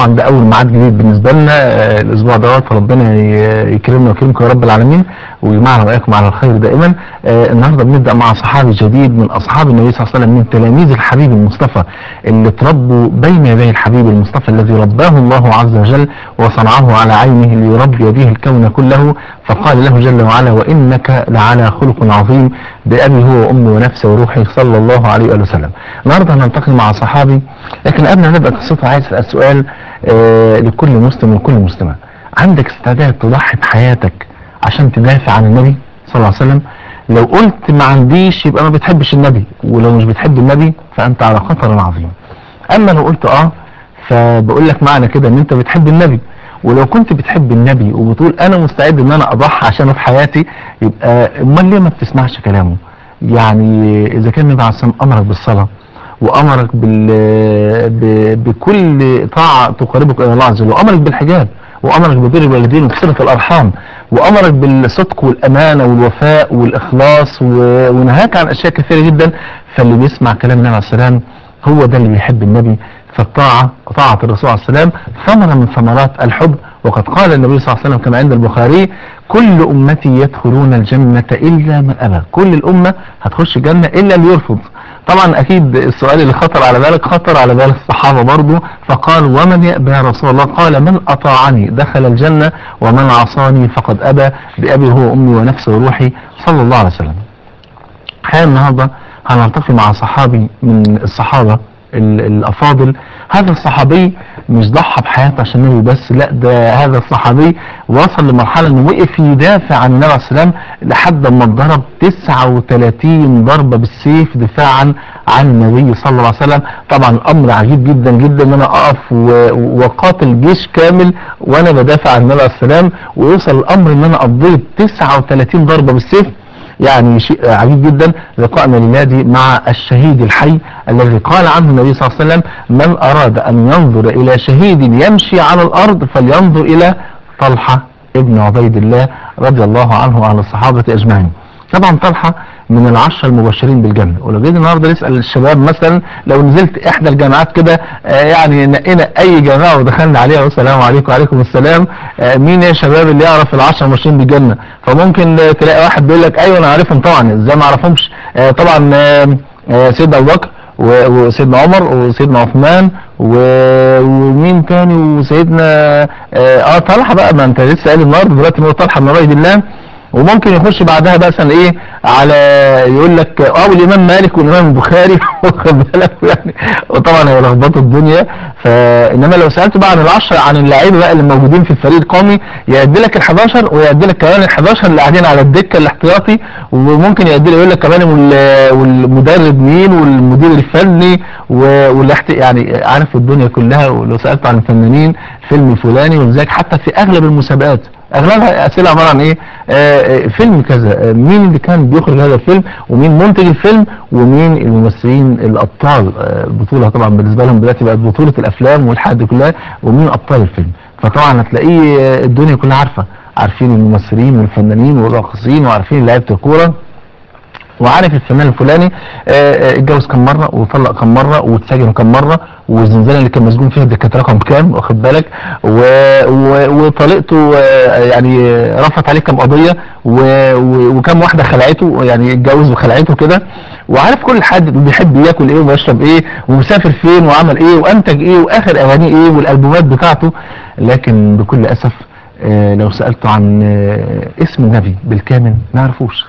طبعا ده اول ميعاد جديد بالنسبه لنا آه، الاسبوع دوت فربنا ي- يكرمنا ويكرمكم يا رب العالمين ويجمعنا واياكم على الخير دائما آه، النهارده بنبدا مع صحابي جديد من اصحاب النبي صلى الله عليه وسلم من تلاميذ الحبيب المصطفى اللي تربوا بين يدي الحبيب المصطفى الذي رباه الله عز وجل وصنعه على عينه ليربي به الكون كله فقال له جل وعلا وانك لعلى خلق عظيم بابي هو وامي ونفسي وروحي صلى الله عليه واله وسلم. النهارده هنلتقي مع صحابي لكن قبل ما نبدا قصته عايز اسال سؤال آه لكل مسلم وكل مسلمه. عندك استعداد تضحي بحياتك عشان تدافع عن النبي صلى الله عليه وسلم؟ لو قلت ما عنديش يبقى ما بتحبش النبي ولو مش بتحب النبي فانت على خطر عظيم. اما لو قلت اه فبقول لك معنى كده ان انت بتحب النبي ولو كنت بتحب النبي وبتقول انا مستعد ان انا اضحي عشانه في حياتي يبقى امال ليه ما بتسمعش كلامه يعني اذا كان النبي عليه الصلاه والسلام امرك بالصلاه وامرك بال ب... بكل طاعه تقربك الى الله عز وجل وامرك بالحجاب وامرك ببر الوالدين وصله الارحام وامرك بالصدق والامانه والوفاء والاخلاص و... ونهاك عن اشياء كثيره جدا فاللي بيسمع كلام النبي عليه السلام هو ده اللي بيحب النبي فالطاعة طاعة الرسول عليه السلام ثمرة من ثمرات الحب وقد قال النبي صلى الله عليه وسلم كما عند البخاري كل أمتي يدخلون الجنة إلا من أبى كل الأمة هتخش الجنة إلا اللي يرفض طبعا أكيد السؤال اللي خطر على بالك خطر على بال الصحابة برضه فقال ومن يأبى يا رسول الله قال من أطاعني دخل الجنة ومن عصاني فقد أبى بأبي هو أمي ونفسي وروحي صلى الله عليه وسلم الحقيقة النهاردة هنلتقي مع صحابي من الصحابة ال- الأفاضل هذا الصحابي مش ضحى بحياته عشان النبي بس لا ده هذا الصحابي وصل لمرحلة انه وقف يدافع عن النبي عليه السلام لحد ما اتضرب 39 ضربة بالسيف دفاعا عن النبي صلى الله عليه وسلم طبعا امر عجيب جدا جدا ان انا اقف و- وقاتل جيش كامل وانا بدافع عن النبي عليه السلام ويوصل الامر ان انا اتضرب 39 ضربة بالسيف يعني شيء عجيب جدا لقائنا لنادي مع الشهيد الحي الذي قال عنه النبي صلى الله عليه وسلم من أراد أن ينظر إلى شهيد يمشي على الأرض فلينظر إلى طلحة ابن عبيد الله رضي الله عنه وعن الصحابة أجمعين طبعا طلحة من العشرة المبشرين بالجنة ولو جينا النهارده نسأل الشباب مثلا لو نزلت إحدى الجامعات كده آه، يعني نقينا أي جامعة ودخلنا عليها والسلام عليكم وعليكم السلام آه، مين يا شباب اللي يعرف العشرة المبشرين بالجنة فممكن آه، تلاقي واحد بيقول لك أيوه أنا عارفهم طبعا إزاي ما أعرفهمش آه، طبعا آه، آه، سيدنا أبو بكر و- وسيدنا عمر وسيدنا عثمان و- ومين تاني وسيدنا اه آه، طلحه بقى ما انت لسه قايل النهارده دلوقتي هو طلحه من عبيد الله وممكن يخش بعدها مثلا ايه على يقول لك اه والامام مالك والامام البخاري واخد بالك يعني وطبعا هيلخبطوا الدنيا فانما لو سالته بقى عن العشره عن اللعيبه بقى اللي موجودين في الفريق القومي يعد لك ال 11 ويعد لك كمان ال 11 اللي قاعدين على الدكه الاحتياطي وممكن يعد لك يقول لك كمان وال- والمدرب مين والمدير الفني و- والاحت يعني عارف الدنيا كلها ولو سالته عن الفنانين فيلم الفلاني ولذلك حتى في اغلب المسابقات اغلبها اسئله عباره عن ايه آه آه، فيلم كذا آه مين اللي كان بيخرج هذا الفيلم ومين منتج الفيلم ومين الممثلين الابطال آه البطوله طبعا بالنسبه لهم دلوقتي بقت بطوله الافلام والحاجات دي كلها ومين ابطال الفيلم فطبعا هتلاقيه آه، الدنيا كلها عارفه عارفين الممثلين والفنانين والراقصين وعارفين لعيبه الكوره وعارف الفنان الفلاني آه، آه، اتجوز كم مره وطلق كم مره واتسجن كم مره والزنزانه اللي كان مسجون فيها دي كانت رقم كام واخد بالك و- و- وطليقته آه، يعني آه، رفعت عليه كم قضيه و- و- وكم واحده خلعته يعني اتجوز وخلعته كده وعارف كل حد بيحب ياكل ايه ويشرب ايه ومسافر فين وعمل ايه وانتج ايه واخر اغانيه ايه والالبومات بتاعته لكن بكل اسف آه، لو سالته عن آه، اسم النبي بالكامل ما يعرفوش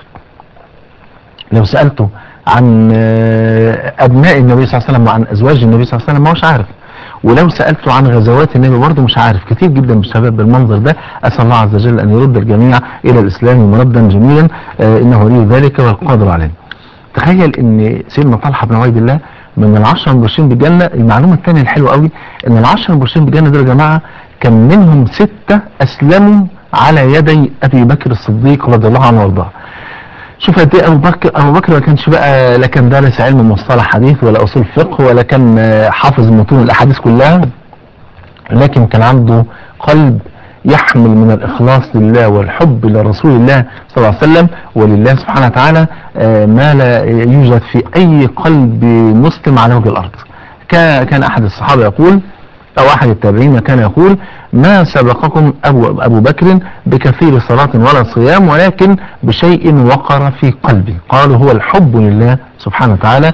لو سألته عن آه، أبناء النبي صلى الله عليه وسلم وعن أزواج النبي صلى الله عليه وسلم ما هوش عارف ولو سألته عن غزوات النبي برضه مش عارف كتير جدا من الشباب بالمنظر ده أسأل الله عز وجل أن يرد الجميع إلى الإسلام مردا جميلا آه، إنه ولي ذلك والقادر عليه تخيل ان سيدنا طلحه بن عبيد الله من العشرة المبشرين بالجنة المعلومة الثانية الحلوة قوي ان العشرة المبشرين بالجنة دول يا جماعة كان منهم ستة اسلموا على يدي ابي بكر الصديق رضي الله عنه وارضاه شوف قد ايه ابو بكر ابو بكر ما كانش بقى لا كان دارس علم مصطلح حديث ولا اصول فقه ولا كان آه، حافظ متون الاحاديث كلها لكن كان عنده قلب يحمل من الإخلاص لله والحب لرسول الله صلى الله عليه وسلم ولله سبحانه وتعالى آه، ما لا يوجد في أي قلب مسلم على وجه الأرض كا- كان أحد الصحابة يقول أو أحد التابعين كان يقول ما سبقكم أبو, أبو بكر بكثير صلاة ولا صيام ولكن بشيء وقر في قلبي قالوا هو الحب لله سبحانه وتعالى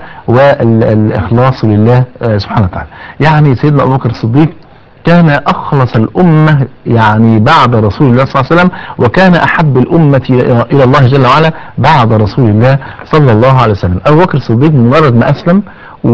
والإخلاص لله آه، سبحانه وتعالى يعني سيدنا أبو بكر الصديق كان أخلص الأمة يعني بعد رسول الله صلى الله عليه وسلم وكان أحب الأمة إلى الله جل وعلا بعد رسول الله صلى الله عليه وسلم أبو بكر الصديق مجرد ما أسلم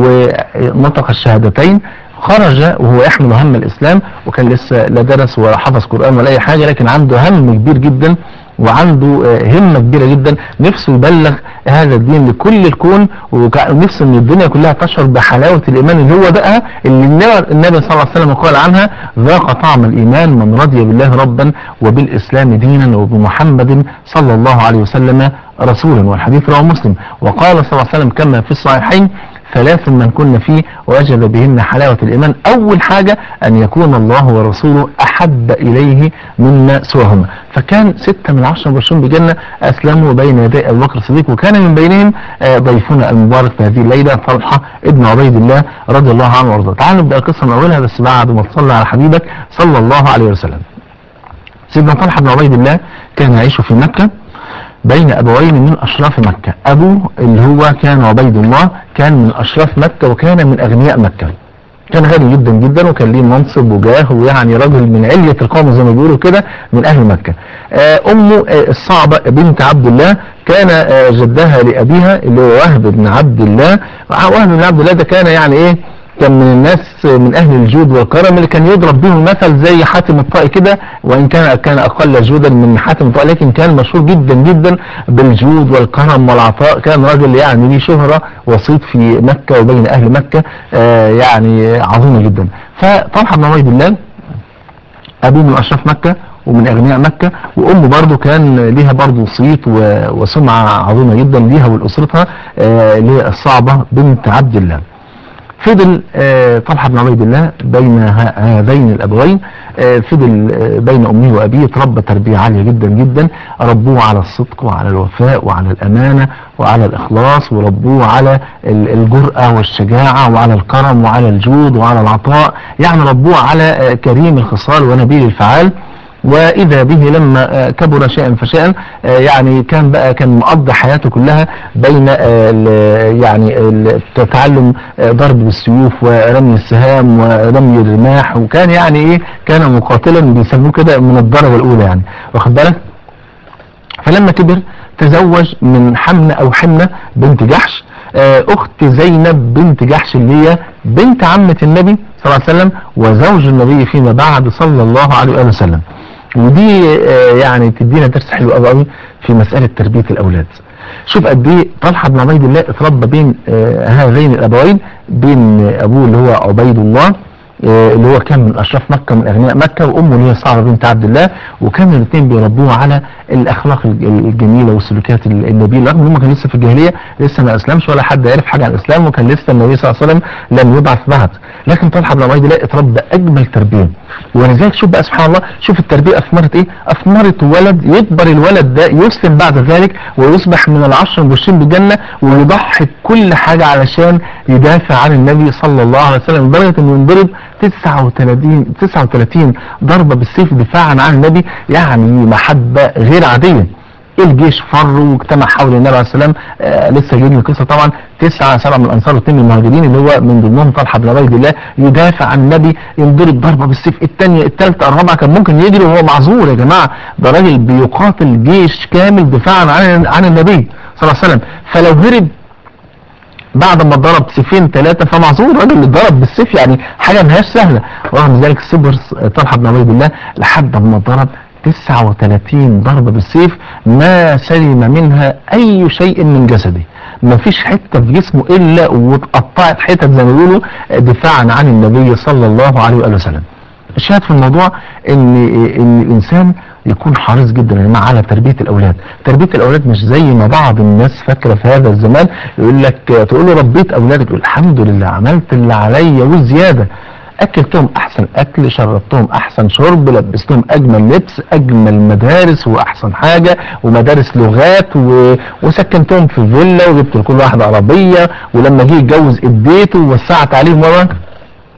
ونطق الشهادتين خرج وهو يحمل هم الإسلام وكان لسه لا درس ولا حفظ قرآن ولا أي حاجة لكن عنده هم كبير جدا وعنده آه، همة كبيرة جدا نفسه يبلغ هذا الدين لكل الكون ونفسه ان الدنيا كلها تشعر بحلاوة الايمان اللي هو بقى اللي النبي صلى الله عليه وسلم قال عنها ذاق طعم الايمان من رضي بالله ربا وبالاسلام دينا وبمحمد صلى الله عليه وسلم رسولا والحديث رواه مسلم وقال صلى الله عليه وسلم كما في الصحيحين ثلاث من كن فيه وجد بهن حلاوة الإيمان أول حاجة أن يكون الله ورسوله أحب إليه مما سواهما فكان ستة من عشر مبشرون بجنة أسلموا بين يدي أبو بكر الصديق وكان من بينهم آه، ضيفنا المبارك في هذه الليلة طلحة ابن عبيد الله رضي الله عنه وارضاه تعالوا نبدأ القصة من أولها بس بعد ما تصلى على حبيبك صلى الله عليه وسلم سيدنا طلحة بن عبيد الله كان يعيش في مكة بين أبوين من أشراف مكة أبوه اللي هو كان عبيد الله كان من أشراف مكة وكان من أغنياء مكة كان غني جدا جدا وكان ليه منصب وجاه ويعني رجل من علية القوم زي ما بيقولوا كده من أهل مكة آه، أمه آه، الصعبة بنت عبد الله كان آه، جدها لأبيها اللي هو وهب بن عبد الله وهب بن عبد الله ده كان يعني إيه كان من الناس من اهل الجود والكرم اللي كان يضرب بهم المثل زي حاتم الطائي كده وان كان كان اقل جودا من حاتم الطائي لكن كان مشهور جدا جدا بالجود والكرم والعطاء كان راجل يعني ليه شهرة وسيط في مكة وبين اهل مكة آه يعني عظيمة جدا فطلحة بن عبيد الله ابوه من اشراف مكة ومن اغنياء مكة وامه برضه كان ليها برضه صيت وسمعة عظيمة جدا ليها ولاسرتها آه اللي هي الصعبة بنت عبد الله فضل آه، طلحة بن عبيد الله بين هذين الأبوين آه، فضل آه، بين أمه وأبيه تربى تربية عالية جدا جدا ربوه على الصدق وعلى الوفاء وعلى الأمانة وعلى الإخلاص وربوه على الجرأة والشجاعة وعلى الكرم وعلى الجود وعلى العطاء يعني ربوه على كريم الخصال ونبيل الفعال واذا به لما كبر شيئا فشيئا يعني كان بقى كان مقضي حياته كلها بين يعني تعلم ضرب بالسيوف ورمي السهام ورمي الرماح وكان يعني ايه كان مقاتلا بيسموه كده من الدرجه الاولى يعني واخد بالك فلما كبر تزوج من حمنه او حمنه بنت جحش اخت زينب بنت جحش اللي هي بنت عمة النبي صلى الله عليه وسلم وزوج النبي فيما بعد صلى الله عليه وسلم ودي آه، يعني تدينا درس حلو قوي قوي في مسألة تربية الأولاد شوف قد ايه طلحة بن عبيد الله اتربى بين آه، هذين الأبوين بين أبوه اللي هو عبيد الله آه، اللي هو كان من اشراف مكه من اغنياء مكه وامه اللي هي صعبه بنت عبد الله وكانوا الاثنين بيربوها على الاخلاق الجميله والسلوكيات النبيله رغم ان هم كانوا لسه في الجاهليه لسه ما اسلمش ولا حد عرف حاجه عن الاسلام وكان لسه النبي صلى الله عليه وسلم لم يبعث بعد لكن طلحه بن عبيد الله اتربى اجمل تربيه ولذلك شوف بقى سبحان الله شوف التربيه اثمرت ايه اثمرت ولد يكبر الولد ده يسلم بعد ذلك ويصبح من العشر المبشرين بالجنه ويضحي كل حاجه علشان يدافع عن النبي صلى الله عليه وسلم لدرجه انه ينضرب 39 39 ضربة بالسيف دفاعا عن النبي يعني محبة غير عادية الجيش فر واجتمع حول النبي عليه السلام آه لسه جايين القصه طبعا تسعه سبعه من الانصار واثنين من المهاجرين اللي هو من ضمنهم طلحه بن عبيد الله يدافع عن النبي ينضرب ضربه بالسيف الثانيه الثالثه الرابعه كان ممكن يجري وهو معذور يا جماعه ده راجل بيقاتل جيش كامل دفاعا عن عن النبي صلى الله عليه وسلم فلو هرب بعد ما ضرب سيفين ثلاثة فمعذور الراجل اللي ضرب بالسيف يعني حاجة مهاش سهلة رغم ذلك صبر طلحة بن عبيد الله لحد ما ضرب 39 ضربة بالسيف ما سلم منها أي شيء من جسده ما فيش حتة في جسمه إلا واتقطعت حتت زي ما بيقولوا دفاعا عن النبي صلى الله عليه وآله وسلم الشاهد في الموضوع ان ان الانسان يكون حريص جدا يا جماعه على تربيه الاولاد تربيه الاولاد مش زي ما بعض الناس فاكره في هذا الزمان يقول لك تقول له ربيت اولادك تقول الحمد لله عملت اللي عليا وزياده اكلتهم احسن اكل شربتهم احسن شرب لبستهم اجمل لبس اجمل مدارس واحسن حاجة ومدارس لغات و... وسكنتهم في فيلا وجبت لكل واحد عربية ولما جه يتجوز اديته ووسعت عليهم مرة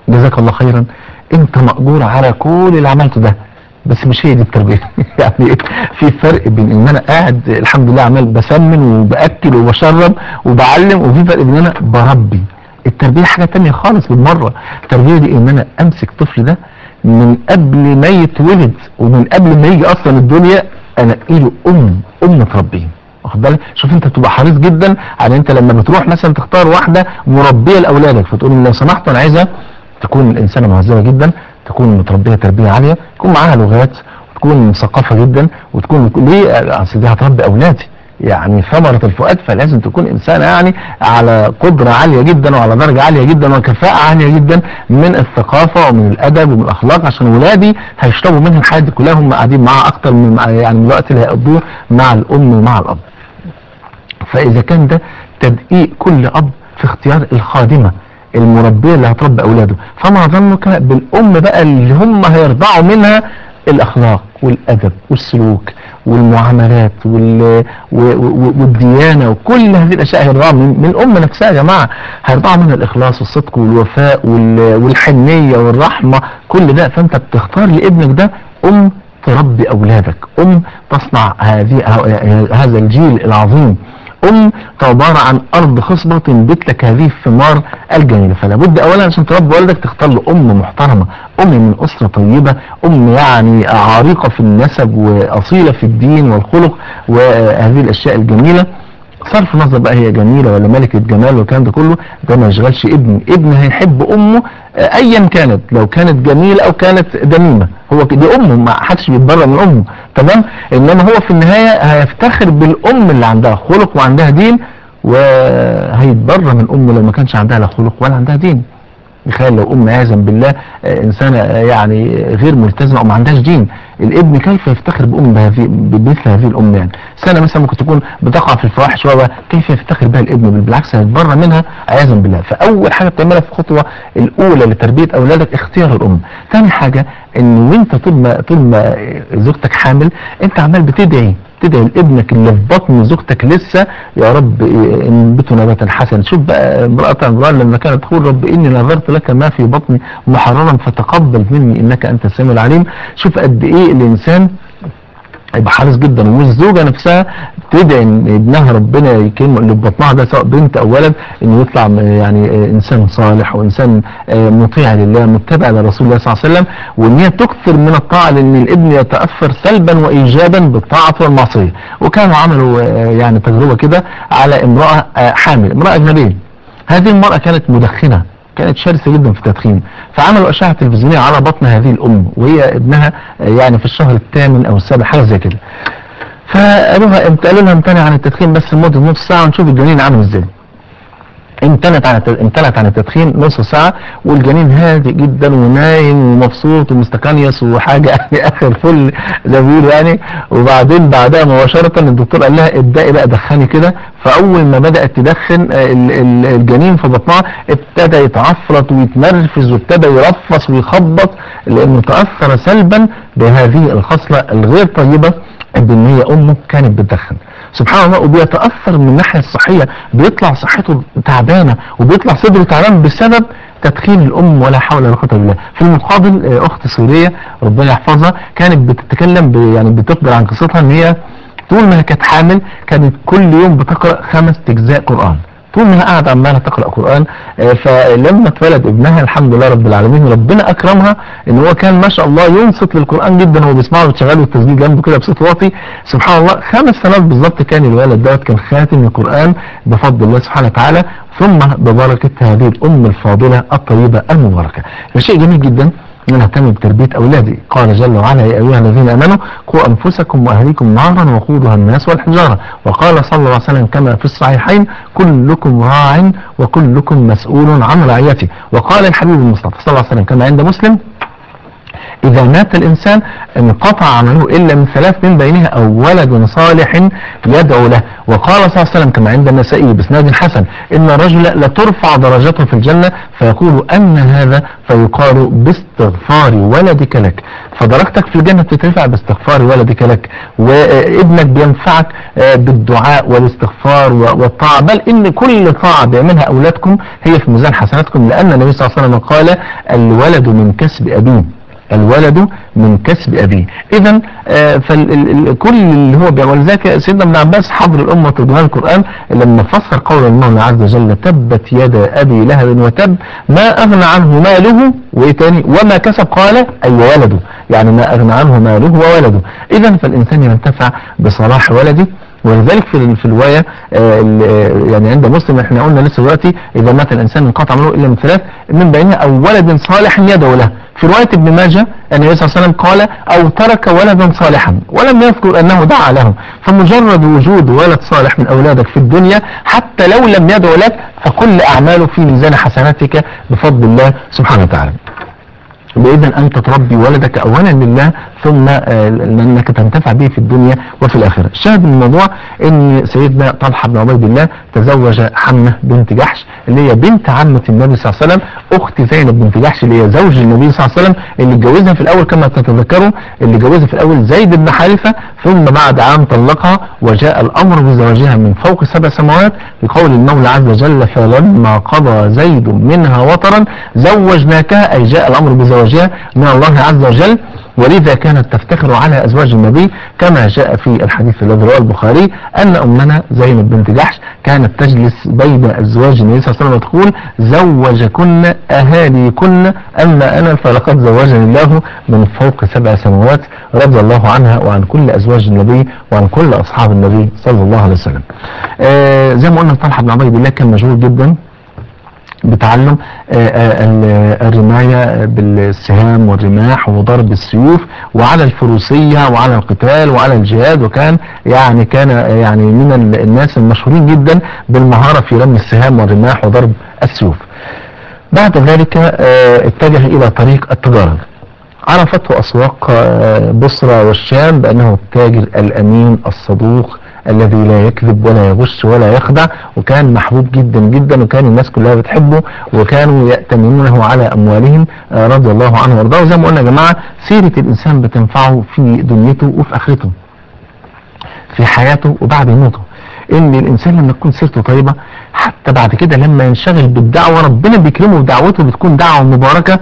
جزاك الله خيرا انت مأجور على كل اللي عملته ده بس مش هي دي التربية يعني في فرق بين ان انا قاعد الحمد لله عمال بسمن وبأكل وبشرب وبعلم وفي فرق بين ان انا بربي التربية حاجة تانية خالص بالمرة التربية دي ان انا امسك طفل ده من قبل ما يتولد ومن قبل ما يجي اصلا الدنيا انا له ام ام تربيه واخد بالك شوف انت بتبقى حريص جدا على انت لما بتروح مثلا تختار واحده مربيه لاولادك فتقول لو سمحت انا عايزه تكون الانسانه مهذبه جدا تكون متربيه تربيه عاليه تكون معاها لغات وتكون مثقفه جدا وتكون ليه اصل دي هتربي اولادي يعني ثمرة الفؤاد فلازم تكون إنسانة يعني على قدرة عالية جدا وعلى درجة عالية جدا وكفاءة عالية جدا من الثقافة ومن الأدب ومن الأخلاق عشان ولادي هيشربوا منها الحياة دي كلها هم قاعدين معاها أكتر من يعني من الوقت اللي هيقضوه مع الأم ومع الأب. فإذا كان ده تدقيق كل أب في اختيار الخادمة المربية اللي هتربي أولاده فما ظنك بالأم بقى اللي هم هيرضعوا منها الأخلاق والأدب والسلوك والمعاملات وال... والديانة وكل هذه الأشياء هيرضعوا من... من الأم نفسها يا جماعة هيرضعوا منها الإخلاص والصدق والوفاء وال... والحنية والرحمة كل ده فأنت بتختار لابنك ده أم تربي أولادك أم تصنع هذه هذا الجيل العظيم أم عبارة عن أرض خصبة تنبت لك هذه الثمار الجميلة فلا بد أولا عشان تربي ولدك تختار له أم محترمة أم من أسرة طيبة أم يعني عريقة في النسب وأصيلة في الدين والخلق وهذه الأشياء الجميلة صرف النظر بقى هي جميلة ولا ملكة جمال والكلام ده كله ده ما يشغلش ابني ابني هيحب امه ايا كانت لو كانت جميلة او كانت دميمة هو دي امه ما حدش بيتبرى من امه تمام انما هو في النهاية هيفتخر بالام اللي عندها خلق وعندها دين وهيتبرى من امه لو ما كانش عندها لا خلق ولا عندها دين تخيل لو ام عياذا بالله انسانه يعني غير ملتزمه او ما عندهاش دين الابن كيف يفتخر بام بهذه بمثل هذه الام يعني سنه مثلا ممكن تكون بتقع في الفواحش و كيف يفتخر بها الابن بالعكس هيتبرى منها عياذا بالله فاول حاجه بتعملها في الخطوه الاولى لتربيه اولادك اختيار الام ثاني حاجه ان وانت طول ما طول ما زوجتك حامل انت عمال بتدعي تدعي لابنك اللي في بطن زوجتك لسه يا رب انبته نباتا حسنا شوف بقى امرأة عمران لما كانت تقول رب اني نظرت لك ما في بطني محررا فتقبل مني انك انت السميع العليم شوف قد ايه الانسان يبقى حريص جدا والزوجه نفسها تدعي ان ابنها ربنا يكرمه اللي في بطنها ده سواء بنت او ولد انه يطلع يعني انسان صالح وانسان مطيع لله متبع لرسول الله صلى الله عليه وسلم وان هي تكثر من الطاعه لان الابن يتاثر سلبا وايجابا بالطاعه والمعصيه وكانوا عملوا يعني تجربه كده على امراه حامل امراه اجنبيه هذه المراه كانت مدخنه كانت شرسة جدا في التدخين فعملوا أشعة تلفزيونية على بطن هذه الأم وهي ابنها يعني في الشهر الثامن أو السابع حاجة زي كده فقالوها قالوا لها امتنع عن التدخين بس لمدة نص ساعة ونشوف الجنين عامل ازاي امتنت عن امتنت عن التدخين نص ساعة والجنين هادئ جدا ونايم ومبسوط ومستكنيس وحاجة يعني اخر فل زي ما بيقولوا يعني وبعدين بعدها مباشرة الدكتور قال لها ابدأي بقى دخني كده فاول ما بدأت تدخن الجنين في بطنها ابتدى يتعفرط ويتنرفز وابتدى يرفص ويخبط لانه تأثر سلبا بهذه الخصلة الغير طيبة بان هي امه كانت بتدخن سبحان الله وبيتأثر من الناحية الصحية بيطلع صحته تعبانة وبيطلع صدره تعبان بسبب تدخين الأم ولا حول ولا قوة بالله في المقابل أخت سورية ربنا يحفظها كانت بتتكلم يعني بتخبر عن قصتها ان هي طول ما هي كانت حامل كانت كل يوم بتقرأ خمس أجزاء قرآن طول ما هي قاعدة عمالة تقرأ قرآن فلما اتولد ابنها الحمد لله رب العالمين ربنا أكرمها ان هو كان ما شاء الله ينصت للقرآن جدا وهو بيسمعه وتشغله التسجيل جنبه كده بصوت واطي سبحان الله خمس سنوات بالظبط كان الولد دوت كان خاتم القرآن بفضل الله سبحانه وتعالى ثم ببركة هذه الأم الفاضلة الطيبة المباركة شيء جميل جدا ان اهتم بتربية اولادي قال جل وعلا يا ايها الذين امنوا قوا انفسكم واهليكم نارا وقودها الناس والحجارة وقال صلى الله عليه وسلم كما في الصحيحين كلكم راع وكلكم مسؤول عن رعيته وقال الحبيب المصطفى صلى الله عليه وسلم كما عند مسلم إذا مات الإنسان انقطع عمله إلا من ثلاث من بينها أو ولد صالح يدعو له وقال صلى الله عليه وسلم كما عند النسائي بسناد حسن إن الرجل لترفع درجته في الجنة فيقول أن هذا فيقال باستغفار ولدك لك فدرجتك في الجنة بتترفع باستغفار ولدك لك وابنك بينفعك بالدعاء والاستغفار والطاعة بل إن كل طاعة بيعملها أولادكم هي في ميزان حسناتكم لأن النبي صلى الله عليه وسلم قال الولد من كسب أبيه الولد من كسب أبيه إذا آه فكل اللي هو بيعمل ولذلك سيدنا ابن عباس حضر الأمة ترجمان القرآن لما فسر قول المولى عز وجل تبت يد أبي لهب وتب ما أغنى عنه ماله وإيه تاني وما كسب قال أي أيوة ولده يعني ما أغنى عنه ماله وولده إذا فالإنسان ينتفع بصلاح ولده ولذلك في في الروايه يعني عند مسلم احنا قلنا لسه دلوقتي اذا مات الانسان انقطع عمله الا من ثلاث من بينها او ولد صالح يدعو له في روايه ابن ماجه النبي صلى الله عليه وسلم قال او ترك ولدا صالحا ولم يذكر انه دعا له فمجرد وجود ولد صالح من اولادك في الدنيا حتى لو لم يدعو لك فكل اعماله في ميزان حسناتك بفضل الله سبحانه وتعالى بإذن أنت تربي ولدك أولا لله ثم لأنك تنتفع به في الدنيا وفي الآخرة الشاهد من الموضوع أن سيدنا طلحة بن عبيد الله تزوج حمة بنت جحش اللي هي بنت عمة النبي صلى الله عليه وسلم أخت زينب بنت جحش اللي هي زوج النبي صلى الله عليه وسلم اللي اتجوزها في الأول كما تتذكروا اللي اتجوزها في الأول زيد بن حارثة ثم بعد عام طلقها وجاء الأمر بزواجها من فوق سبع سماوات بقول المولى عز وجل فلما قضى زيد منها وطرا زوجناكها أي جاء الأمر بزواجها من الله عز وجل ولذا كانت تفتخر على أزواج النبي كما جاء في الحديث الذي رواه البخاري أن أمنا زينب بنت جحش كانت تجلس بين أزواج النبي صلى الله عليه وسلم وتقول زوجكن أهاليكن أما أنا فلقد زوجني الله من فوق سبع سماوات رضي الله عنها وعن كل أزواج النبي وعن كل أصحاب النبي صلى الله عليه وسلم آه زي ما قلنا طلحة بن عبيد الله كان مشغول جدا بتعلم الرماية بالسهام والرماح وضرب السيوف وعلى الفروسية وعلى القتال وعلى الجهاد وكان يعني كان يعني من الناس المشهورين جدا بالمهارة في رمي السهام والرماح وضرب السيوف بعد ذلك اتجه الى طريق التجارة عرفته اسواق بصرة والشام بانه التاجر الامين الصدوق الذي لا يكذب ولا يغش ولا يخدع وكان محبوب جدا جدا وكان الناس كلها بتحبه وكانوا يأتمنونه على أموالهم رضي الله عنه وارضاه وزي ما قلنا يا جماعة سيرة الإنسان بتنفعه في دنيته وفي آخرته في حياته وبعد موته ان الانسان لما تكون سيرته طيبة حتى بعد كده لما ينشغل بالدعوة ربنا بيكرمه بدعوته بتكون دعوة مباركة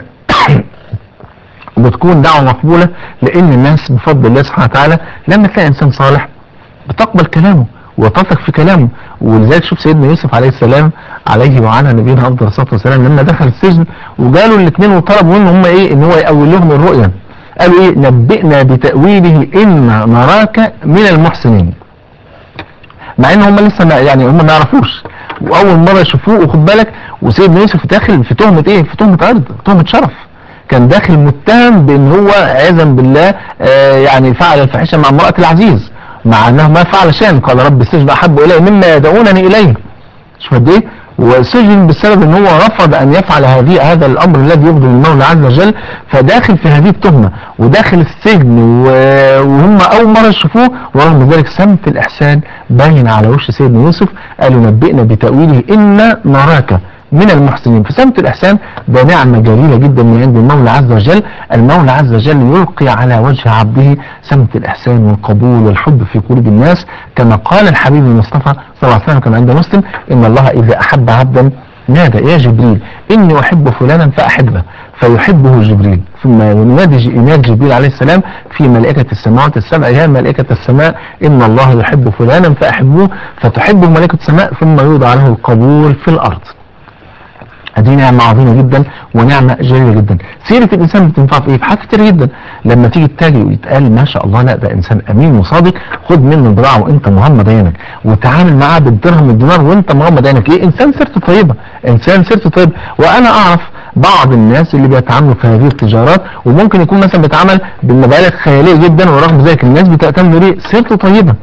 وبتكون دعوة مقبولة لان الناس بفضل الله سبحانه وتعالى لما تلاقي انسان صالح بتقبل كلامه وتثق في كلامه ولذلك شوف سيدنا يوسف عليه السلام عليه وعلى نبينا افضل الصلاه والسلام لما دخل السجن وجالوا الاثنين وطلبوا منه هم ايه ان هو يأول لهم الرؤيا قالوا ايه نبئنا بتأويله ان نراك من المحسنين مع ان هم لسه ما يعني هم ما يعرفوش واول مره يشوفوه وخد بالك وسيدنا يوسف داخل في تهمه ايه في تهمه عرض تهمه شرف كان داخل متهم بان هو عياذا بالله آه يعني فعل الفاحشه مع امراه العزيز مع انه ما فعل شيئا قال رب السجن احب الي مما يدعونني اليه شوف قد ايه وسجن بسبب ان هو رفض ان يفعل هذه هذا الامر الذي يغضب المولى عز وجل فداخل في هذه التهمه وداخل السجن وهم اول مره يشوفوه ورغم ذلك سمت الاحسان باين على وش سيدنا يوسف قالوا نبئنا بتاويله انا نراك من المحسنين فسمت الإحسان ده نعمة جليلة جدا من عند المولى عز وجل المولى عز وجل يلقي على وجه عبده سمت الإحسان والقبول والحب في قلوب الناس كما قال الحبيب المصطفى صلى الله عليه وسلم كما عند مسلم إن الله إذا أحب عبدا نادى يا جبريل إني أحب فلانا فأحبه فيحبه جبريل ثم ينادي ينادي جبريل عليه السلام في ملائكة السماوات السبع يا ملائكة السماء إن الله يحب فلانا فأحبوه فتحبه ملائكة السماء ثم يوضع له القبول في الأرض هذه نعمة عظيمة جدا ونعمة جليلة جدا سيرة الإنسان بتنفع في إيه؟ في حاجات كتير جدا لما تيجي تتاجر ويتقال ما شاء الله لا ده إنسان أمين وصادق خد منه البضاعة وأنت مغمض عينك وتعامل معاه بالدرهم الدينار وأنت مغمض عينك إيه إنسان سيرته طيبة إنسان سيرته طيبة وأنا أعرف بعض الناس اللي بيتعاملوا في هذه التجارات وممكن يكون مثلا بيتعامل بالمبالغ خيالية جدا ورغم ذلك الناس بتأتمن ليه سيرته طيبة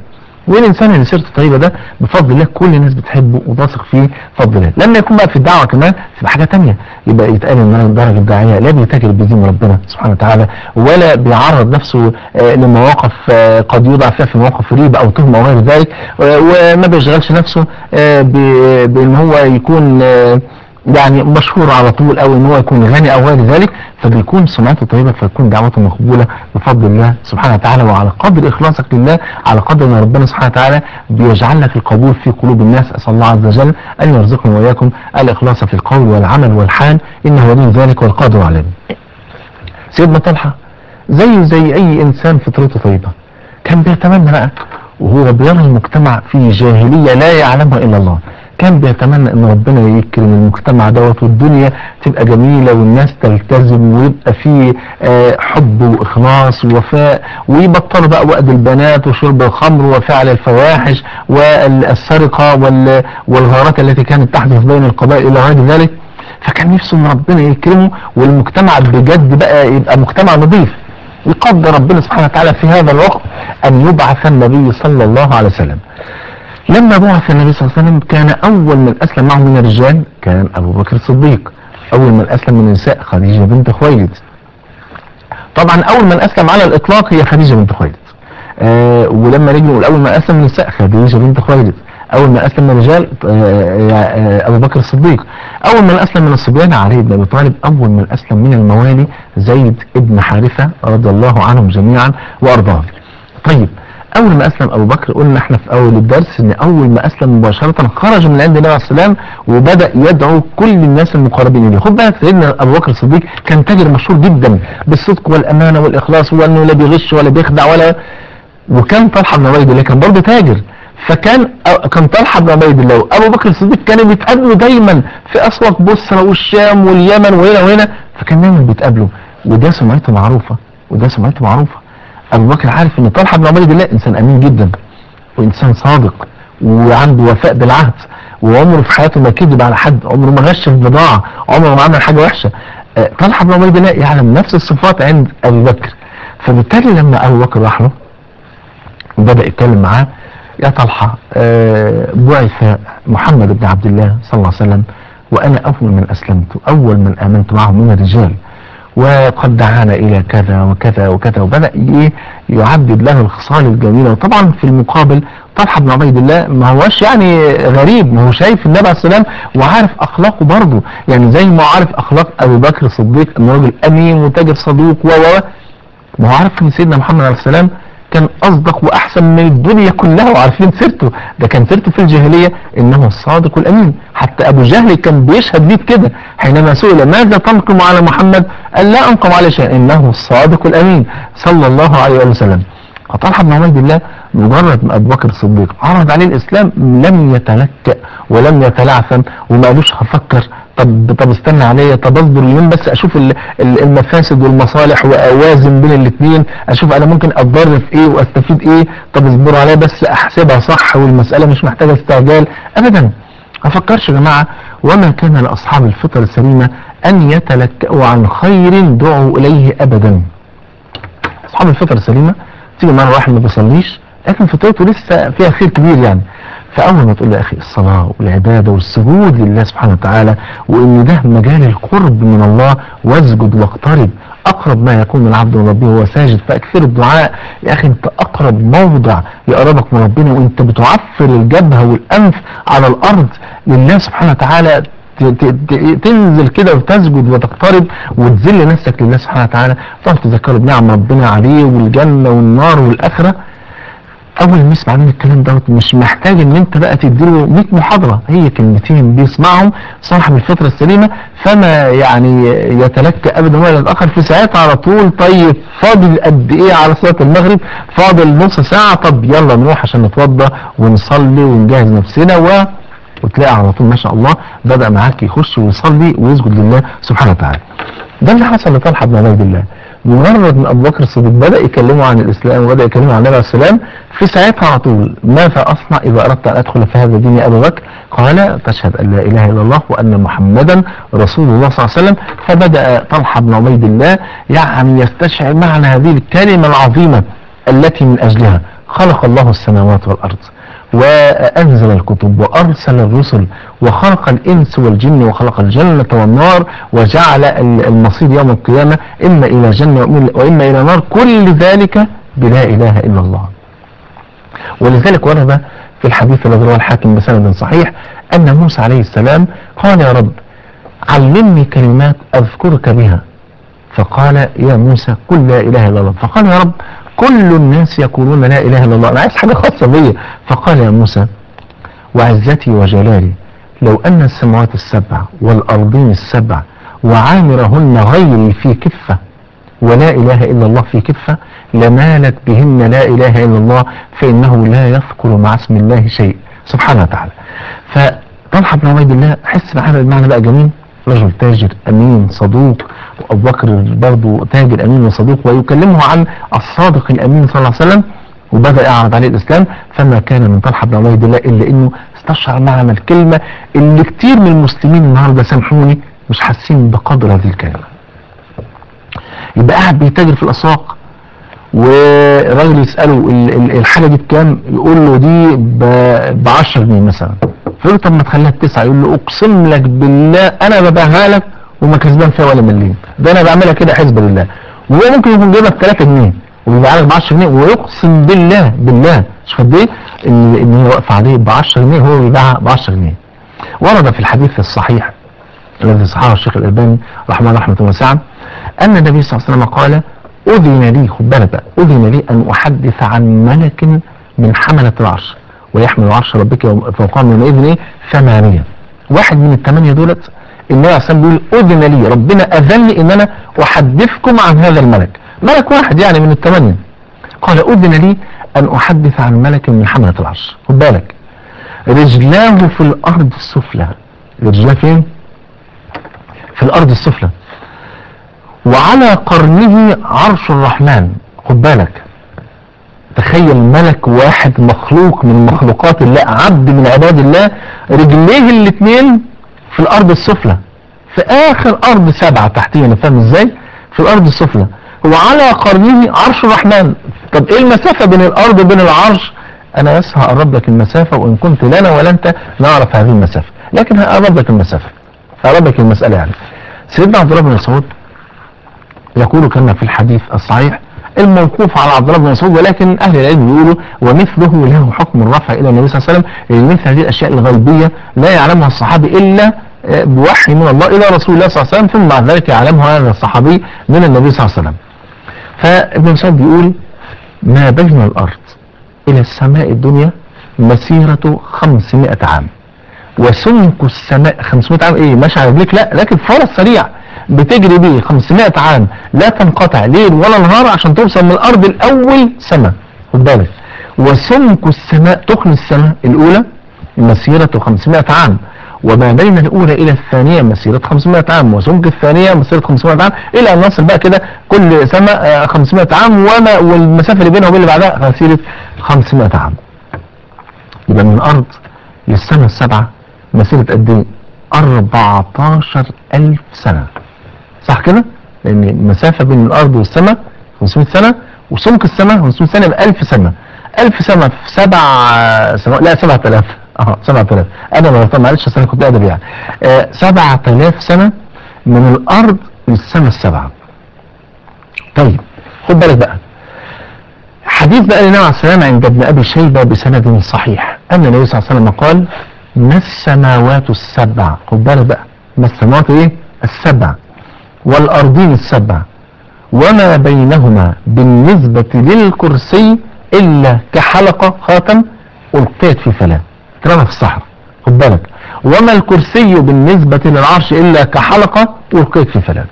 والانسان اللي سيرته طيبه ده بفضل الله كل الناس بتحبه وتثق فيه بفضل الله لما يكون بقى في الدعوه كمان تبقى حاجه ثانيه يبقى يتقال ان انا درجه الداعيه لا بيتاجر بدين ربنا سبحانه وتعالى ولا بيعرض نفسه آه، لمواقف آه، قد يوضع فيها في مواقف ريبه او تهمه او غير ذلك آه، وما بيشغلش نفسه آه، ب- بان هو يكون آه، يعني مشهور على طول او ان هو يكون غني او غير ذلك فبيكون سمعته طيبه فتكون دعوته مقبوله بفضل الله سبحانه وتعالى وعلى قدر اخلاصك لله على قدر ما ربنا سبحانه وتعالى بيجعل لك القبول في قلوب الناس اسال الله عز وجل ان يرزقنا واياكم الاخلاص في القول والعمل والحال انه ولي ذلك والقادر عليه. سيدنا طلحه زيه زي اي انسان فطرته طيبه كان بيتمنى بقى وهو بيرى المجتمع في جاهليه لا يعلمها الا الله كان بيتمنى ان ربنا يكرم المجتمع دوت والدنيا تبقى جميله والناس تلتزم ويبقى فيه آه، حب واخلاص ووفاء ويبطلوا بقى وقت البنات وشرب الخمر وفعل الفواحش والسرقه وال- والغارات التي كانت تحدث بين القبائل الى غير ذلك فكان نفسه ان ربنا يكرمه والمجتمع بجد بقى يبقى مجتمع نظيف يقدر ربنا سبحانه وتعالى في هذا الوقت ان يبعث النبي صلى الله عليه وسلم لما بعث النبي صلى الله عليه وسلم كان اول من اسلم معه من الرجال كان ابو بكر الصديق اول من اسلم من النساء خديجه بنت خويلد طبعا اول من اسلم على الاطلاق هي خديجه بنت خويلد آه ولما نيجي نقول اول من اسلم من النساء خديجه بنت خويلد اول من اسلم من الرجال آه آه ابو بكر الصديق اول من اسلم من الصبيان علي بن ابي طالب اول من اسلم من الموالي زيد ابن حارثه رضي الله عنهم جميعا وارضاهم طيب اول ما اسلم ابو بكر قلنا احنا في اول الدرس ان اول ما اسلم مباشره خرج من عند النبي عليه السلام وبدا يدعو كل الناس المقربين اليه خد بالك سيدنا ابو بكر الصديق كان تاجر مشهور جدا بالصدق والامانه والاخلاص وانه لا بيغش ولا بيخدع ولا وكان طلحه بن عبيد الله كان برضه تاجر فكان أ- كان طلحه بن عبيد الله وابو بكر الصديق كانوا بيتقابلوا دايما في اسواق بصره والشام واليمن وهنا وهنا فكان دايما بيتقابلوا وده سمعته معروفه وده سمعته معروفه ابو بكر عارف ان طلحه بن عبيد الله انسان امين جدا وانسان صادق وعنده وفاء بالعهد وعمره في حياته ما كذب على حد عمره ما غش في بضاعه عمره ما عمل حاجه وحشه آه، طلحه بن عبيد الله يعلم نفس الصفات عند ابي بكر فبالتالي لما ابو بكر راح له وبدأ يتكلم معاه يا طلحة آه، بعث محمد بن عبد الله صلى الله عليه وسلم وأنا أول من أسلمت أول من آمنت معه من الرجال وقد دعانا إلى كذا وكذا وكذا وبدأ إيه يعدد له الخصال الجميلة وطبعا في المقابل طلحة بن عبيد الله ما هوش يعني غريب ما هو شايف النبي عليه السلام وعارف أخلاقه برضه يعني زي ما عارف أخلاق أبي بكر الصديق إنه راجل أمين وتاجر صدوق و و و ما هو عارف ان سيدنا محمد عليه السلام كان اصدق واحسن من الدنيا كلها وعارفين سيرته ده كان سيرته في الجاهليه انه الصادق الامين حتى ابو جهل كان بيشهد ليه كده حينما سئل ماذا تنقم على محمد قال لا انقم على شيء انه الصادق الامين صلى الله عليه وسلم فطلحه بن عبيد الله مجرد ما ابو بكر الصديق عرض عليه الاسلام لم يتلكأ ولم يتلعثم وما قالوش هفكر طب طب استنى عليا طب اصبر يومين بس اشوف ال- ال- المفاسد والمصالح واوازن بين الاثنين اشوف انا ممكن اتضر في ايه واستفيد ايه طب اصبروا عليا بس احسبها صح والمساله مش محتاجه استعجال ابدا ما فكرش يا جماعه وما كان لاصحاب الفطر السليمه ان يتلكأوا عن خير دعوا اليه ابدا اصحاب الفطر السليمه تيجي مره واحد ما بيصليش لكن فطرته لسه فيها خير كبير يعني فاول ما تقول له يا اخي الصلاه والعباده والسجود لله سبحانه وتعالى وان ده مجال القرب من الله واسجد واقترب اقرب ما يكون من العبد من ربه وهو ساجد فاكثر الدعاء يا اخي انت اقرب موضع يقربك من ربنا وانت بتعفر الجبهه والانف على الارض لله سبحانه وتعالى ت- ت- ت- تنزل كده وتسجد وتقترب وتذل نفسك لله سبحانه وتعالى تقعد تذكره بنعم ربنا عليه والجنه والنار والاخره اول ما يسمع منك الكلام دوت مش محتاج ان انت بقى تديله 100 محاضره هي كلمتين بيسمعهم صاحب الفطره السليمه فما يعني يتلكى ابدا ولا يتاخر في ساعتها على طول طيب فاضل قد ايه على صلاه المغرب فاضل نص ساعه طب يلا نروح عشان نتوضى ونصلي ونجهز نفسنا و وتلاقي على طول ما شاء الله بدأ معاك يخش ويصلي ويسجد لله سبحانه وتعالى ده اللي حصل لطلحة بن عبيد الله مجرد ما ابو بكر الصديق بدا يكلمه عن الاسلام وبدا يكلمه عن النبي عليه السلام في ساعتها على طول ماذا اصنع اذا اردت ان ادخل في هذا الدين يا ابو بكر قال تشهد ان لا اله الا الله وان محمدا رسول الله صلى الله عليه وسلم فبدا طلحه بن عبيد الله يعني يستشعر معنى هذه الكلمه العظيمه التي من اجلها خلق الله السماوات والأرض وأنزل الكتب وأرسل الرسل وخلق الإنس والجن وخلق الجنة والنار وجعل المصير يوم القيامة إما إلى جنة وإما إلى نار كل ذلك بلا إله إلا الله ولذلك ورد في الحديث الذي رواه الحاكم بسند صحيح أن موسى عليه السلام قال يا رب علمني كلمات أذكرك بها فقال يا موسى قل لا إله إلا الله فقال يا رب كل الناس يقولون لا إله إلا الله أنا عايز حاجة خاصة بي فقال يا موسى وعزتي وجلالي لو أن السماوات السبع والأرضين السبع وعامرهن غيري في كفة ولا إله إلا الله في كفة لمالت بهن لا إله إلا الله فإنه لا يذكر مع اسم الله شيء سبحانه وتعالى فطلحة بن عبيد الله حس معنا المعنى بقى جميل رجل تاجر أمين صدوق وأبو بكر برضه تاجر أمين وصدوق ويكلمه عن الصادق الأمين صلى الله عليه وسلم وبدأ يعرض عليه الإسلام فما كان من طلحة بن عبيد الله إلا إنه استشعر معنى الكلمة اللي كتير من المسلمين النهاردة سامحوني مش حاسين بقدر هذه الكلمة يبقى قاعد بيتاجر في الأسواق وراجل يسأله الحاجة دي بكام يقول له دي ب 10 جنيه مثلا فيقول له طب ما تخليها بتسعة يقول له اقسم لك بالله انا ببيعها لك وما كسبان فيها ولا مليم ده انا بعملها كده حسب لله وهو ممكن يكون جايبها ب 3 جنيه ويبيعها لك ب 10 جنيه ويقسم بالله بالله مش قد ايه ان ان هي واقفه عليه ب 10 جنيه هو بيبيعها ب 10 جنيه ورد في الحديث الصحيح الذي صححه الشيخ الالباني رحمه الله رحمه واسعه ان النبي صلى الله عليه وسلم قال أذن لي خد بالك بقى أذن لي أن أحدث عن ملك من حملة العرش ويحمل عرش ربك فوقهم يومئذ إيه ثمانية واحد من الثمانية دولت النبي عليه الصلاة بيقول أذن لي ربنا أذن لي إن أنا أحدثكم عن هذا الملك ملك واحد يعني من الثمانية قال أذن لي أن أحدث عن ملك من حملة العرش خد بالك رجلاه في الأرض السفلى رجلاه فين؟ في الأرض السفلى وعلى قرنه عرش الرحمن خد بالك تخيل ملك واحد مخلوق من مخلوقات الله عبد من عباد الله رجليه الاثنين في الارض السفلى في اخر ارض سبعة تحتينا فاهم ازاي في الارض السفلى وعلى قرنه عرش الرحمن طب ايه المسافة بين الارض وبين العرش انا بس هقرب لك المسافة وان كنت لا انا ولا انت نعرف هذه المسافة لكن هقرب لك المسافة هقرب لك المسألة يعني سيدنا عبد الله بن مسعود يقول كما في الحديث الصحيح الموقوف على عبد الله بن مسعود ولكن اهل العلم بيقولوا ومثله له حكم الرفع الى النبي صلى الله عليه وسلم لان مثل هذه الاشياء الغيبيه لا يعلمها الصحابي الا بوحي من الله الى رسول الله صلى الله عليه وسلم ثم بعد ذلك يعلمها هذا الصحابي من النبي صلى الله عليه وسلم فابن مسعود بيقول ما بين الارض الى السماء الدنيا مسيرة 500 عام وسمك السماء 500 عام ايه ماشي على رجليك لا لكن فرس سريع بتجري بيه 500 عام لا تنقطع ليل ولا نهار عشان توصل من الارض الاول سماء خد بالك وسمك السماء تخن السماء الاولى مسيرة 500 عام وما بين الاولى الى الثانية مسيرة 500 عام وسمك الثانية مسيرة 500 عام الى ان نصل بقى كده كل سماء 500 عام وما والمسافة اللي بينها وبين اللي بعدها مسيرة 500 عام يبقى من الارض للسماء السبعة مسيرة قد ايه 14000 سنة صح كده لان المسافة بين الارض والسماء 500 سنة وسمك السماء 500 سنة يبقى 1000 سنة 1000 سنة في سبع سنوات لا 7000 اه 7000 انا غلطان معلش انا كنت ادبي يعني آه 7000 سنة من الارض للسماء السبعة طيب خد بالك بقى حديث بقى لنا عليه السلام عند ابن ابي شيبة بسند صحيح ان النبي صلى الله عليه وسلم قال ما السماوات السبع خد بالك بقى ما السماوات ايه السبع والأرضين السبع وما بينهما بالنسبة للكرسي إلا كحلقة خاتم ألقيت في فلاة ترمى في الصحراء خد بالك وما الكرسي بالنسبة للعرش إلا كحلقة ألقيت في فلاة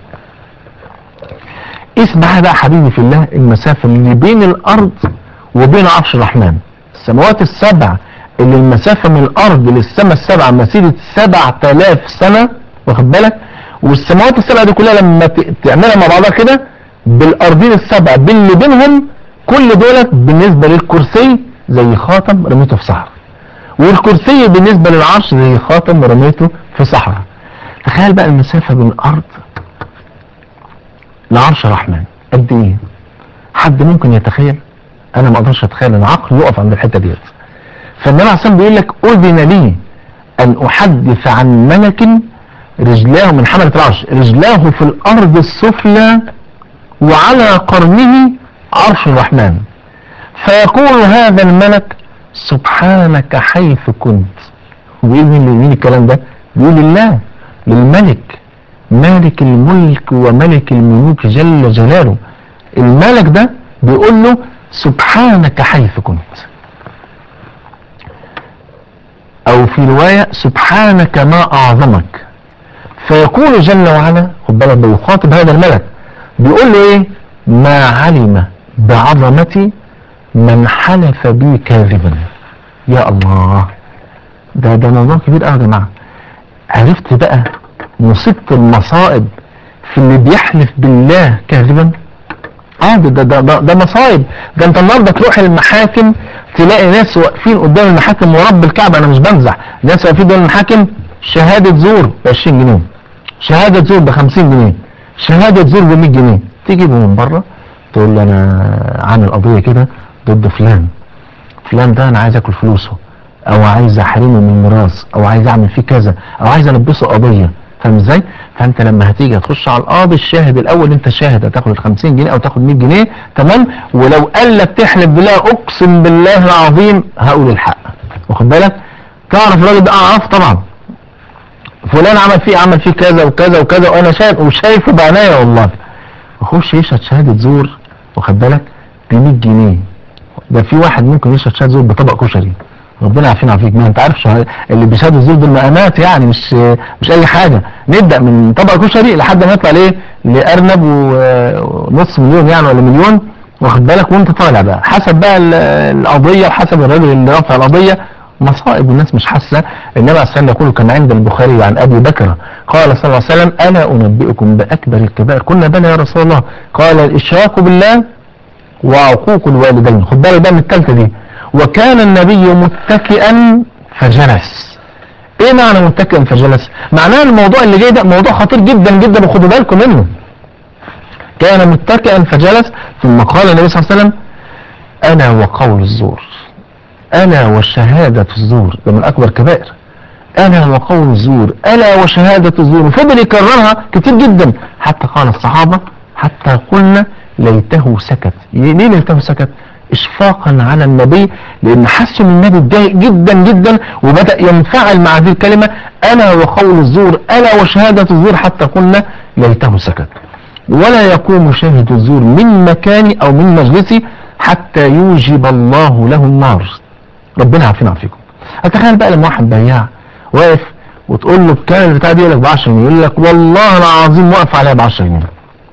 اسمع بقى حبيبي في الله المسافة اللي بين الأرض وبين عرش الرحمن السماوات السبع اللي المسافة من الأرض للسماء السبعة مسيرة سبع تلاف سنة واخد بالك والسماوات السبع دي كلها لما تعملها مع بعضها كده بالأرضين السبع باللي بينهم كل دولت بالنسبة للكرسي زي خاتم رميته في صحراء والكرسي بالنسبة للعرش زي خاتم رميته في صحراء تخيل بقى المسافة بين الأرض لعرش الرحمن قد ايه حد ممكن يتخيل انا ما اقدرش اتخيل ان عقل يقف عند الحته ديت فالنبي عليه الصلاه بيقول لك اذن لي ان احدث عن ملك رجلاه من حملة العرش رجلاه في الارض السفلى وعلى قرنه عرش الرحمن فيقول هذا الملك سبحانك حيث كنت وبيقول مين مين الكلام ده بيقول لله للملك مالك الملك وملك الملوك جل جلاله الملك ده بيقول له سبحانك حيث كنت او في رواية سبحانك ما اعظمك فيقول جل وعلا خد بالك بيخاطب هذا الملك بيقول له ايه ما علم بعظمتي من حلف بي كاذبا يا الله ده ده موضوع كبير قوي يا جماعه عرفت بقى مصيبه المصائب في اللي بيحلف بالله كاذبا اه ده ده ده, ده مصايب ده انت النهارده تروح المحاكم تلاقي ناس واقفين قدام المحاكم ورب الكعبه انا مش بمزح ناس واقفين قدام المحاكم شهاده زور ب 20 جنيه شهاده زور ب 50 جنيه شهاده زور ب 100 جنيه تجيبه من بره تقول له انا عامل قضيه كده ضد فلان فلان ده انا عايز اكل فلوسه او عايز احرمه من الميراث او عايز اعمل فيه كذا او عايز البسه قضيه فاهم ازاي فانت لما هتيجي هتخش على القاضي الشاهد الاول انت شاهد هتاخد ال 50 جنيه او تاخد 100 جنيه تمام ولو قال لك تحلف بالله اقسم بالله العظيم هقول الحق واخد بالك تعرف الراجل ده اعرف طبعا فلان عمل فيه عمل فيه كذا وكذا وكذا وانا شايف وشايفه بعناية والله اخش يشهد شهادة زور واخد بالك ب 100 جنيه ده في واحد ممكن يشهد شهادة زور بطبق كشري ربنا يعافينا ويعافيك ما انت عارف شهادة اللي بيشهدوا الزور دول مقامات يعني مش مش اي حاجه نبدا من طبق كشري لحد ما يطلع لايه لارنب و- ونص مليون يعني ولا مليون واخد بالك وانت طالع بقى حسب بقى ال- القضيه وحسب الراجل اللي رافع القضيه مصائب والناس مش حاسه النبي عليه الصلاه يقول كان عند البخاري عن ابي بكر قال صلى الله عليه وسلم الا انبئكم باكبر الكبائر قلنا بلى يا رسول الله قال الاشراك بالله وعقوق الوالدين خد بالك بقى من الثالثه دي وكان النبي متكئا فجلس ايه معنى متكئا فجلس معناه الموضوع اللي جاي ده موضوع خطير جدا جدا وخدوا بالكم منه كان متكئا فجلس ثم قال النبي صلى الله عليه وسلم انا وقول الزور انا وشهادة الزور ده من اكبر كبائر انا وقول الزور الا وشهادة الزور وفضل يكررها كتير جدا حتى قال الصحابة حتى قلنا ليته سكت ليه ليته سكت اشفاقا على النبي لان حسوا ان النبي اتضايق جدا جدا وبدا ينفعل مع هذه الكلمه الا وقول الزور الا وشهاده الزور حتى قلنا ليته سكت ولا يقوم شاهد الزور من مكاني او من مجلسي حتى يوجب الله له النار ربنا عافينا وعافيكم اتخيل بقى لما واحد بياع واقف وتقول له بكام البتاع دي يقول لك ب 10 جنيه يقول لك والله العظيم واقف عليها ب 10 جنيه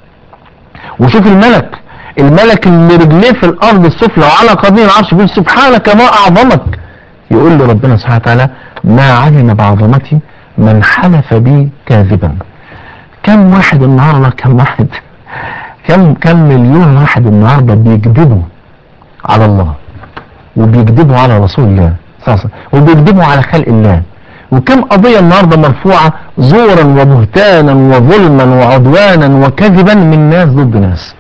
وشوف الملك الملك اللي رجليه في الارض السفلى وعلى قرنين العرش بيقول سبحانك ما اعظمك يقول له ربنا سبحانه وتعالى ما علم بعظمتي من حلف بي كاذبا كم واحد النهارده كم واحد كم كم مليون واحد النهارده بيكذبوا على الله وبيكذبوا على رسول الله صلى الله عليه وسلم وبيكذبوا على خلق الله وكم قضية النهاردة مرفوعة زورا وبهتانا وظلما وعدوانا وكذبا من ناس ضد ناس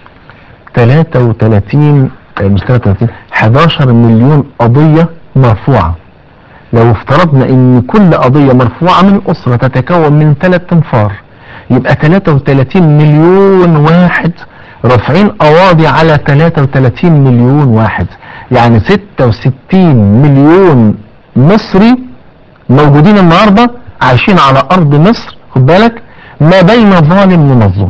33 آه، مش 33 11 مليون قضية مرفوعة لو افترضنا ان كل قضية مرفوعة من اسرة تتكون من ثلاث انفار يبقى 33 مليون واحد رافعين قواضي على 33 مليون واحد يعني 66 مليون مصري موجودين النهارده عايشين على ارض مصر خد بالك ما بين ظالم ومظلوم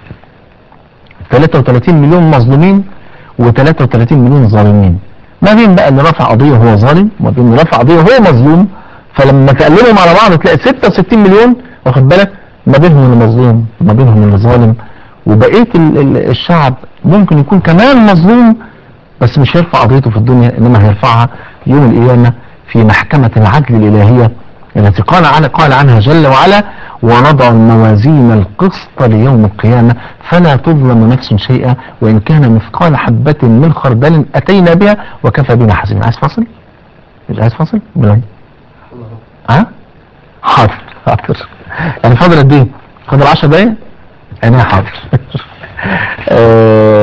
33 مليون مظلومين و33 مليون ظالمين ما بين بقى اللي رفع قضيه وهو ظالم وما بين اللي رفع قضيه وهو مظلوم فلما تقلبهم على بعض تلاقي 66 مليون واخد بالك ما بينهم اللي مظلوم وما بينهم اللي ظالم وبقيه ال- ال- الشعب ممكن يكون كمان مظلوم بس مش هيرفع قضيته في الدنيا انما هيرفعها يوم القيامه في محكمه العدل الالهيه التي قال عنها قال عنها جل وعلا ونضع الموازين القسط ليوم القيامة فلا تظلم نفس شيئا وإن كان مثقال حبة من خردل أتينا بها وكفى بنا حسين عايز فاصل؟ مش عايز فاصل؟ بلاي ها؟ حاضر حاضر يعني فاضل قد ايه؟ فاضل 10 دقايق؟ انا حاضر آه، ف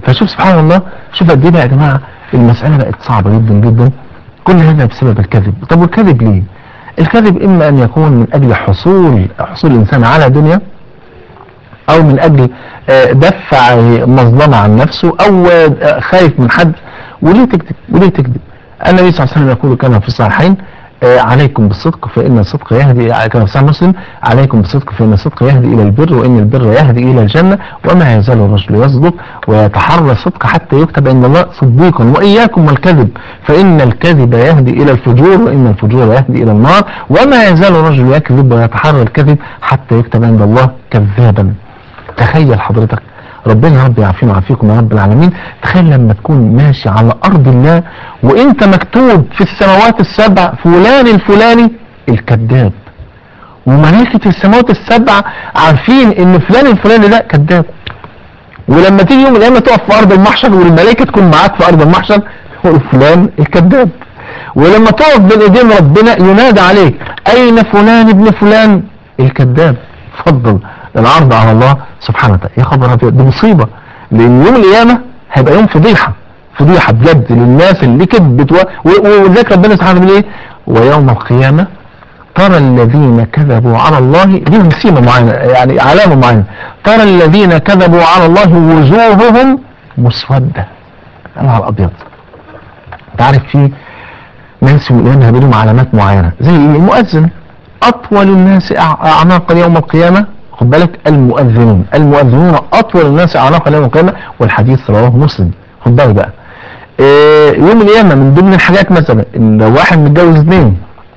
فشوف سبحان الله شوف قد ايه بقى يا جماعه المساله بقت صعبه جدا جدا كل هذا بسبب الكذب طب والكذب ليه الكذب اما ان يكون من اجل حصول حصول الانسان على دنيا او من اجل آه، دفع مظلمة عن نفسه او آه، خايف من حد وليه تكذب وليه تكذب النبي صلى الله عليه وسلم يقول كما في الصحيحين آه، عليكم بالصدق فإن الصدق يهدي كما في صحيح مسلم عليكم بالصدق فإن الصدق يهدي إلى البر وإن البر يهدي إلى الجنة وما يزال الرجل يصدق ويتحرى الصدق حتى يكتب عند الله صديقا وإياكم والكذب فإن الكذب يهدي إلى الفجور وإن الفجور يهدي إلى النار وما يزال الرجل يكذب ويتحرى الكذب حتى يكتب عند الله كذابا تخيل حضرتك ربنا يا رب يعافينا ويعافيكم يا رب العالمين تخيل لما تكون ماشي على ارض الله وانت مكتوب في السماوات السبع فلان الفلاني الكذاب وملائكة السماوات السبع عارفين ان فلان الفلاني ده كذاب ولما تيجي يوم من الايام تقف في ارض المحشر والملائكة تكون معاك في ارض المحشر يقول فلان الكذاب ولما تقف بين ايدين ربنا ينادى عليك اين فلان ابن فلان الكذاب اتفضل العرض على الله سبحانه وتعالى يا خبر ابيض دي مصيبه لان يوم القيامه هيبقى يوم فضيحه فضيحه بجد للناس اللي كذبت وذاك ربنا سبحانه وتعالى ايه ويوم القيامه ترى الذين كذبوا على الله ليهم سيمه معينه يعني علامه معينه ترى الذين كذبوا على الله وجوههم مسوده انا على الابيض انت عارف في ناس يوم القيامه هيبقى لهم علامات معينه زي ايه المؤذن اطول الناس اعناقا يوم القيامه خد بالك المؤذنون المؤذنون اطول الناس اعناقا يوم القيامه والحديث رواه مسلم خد بالك بقى إيه يوم القيامه من ضمن الحاجات مثلا ان لو واحد متجوز اثنين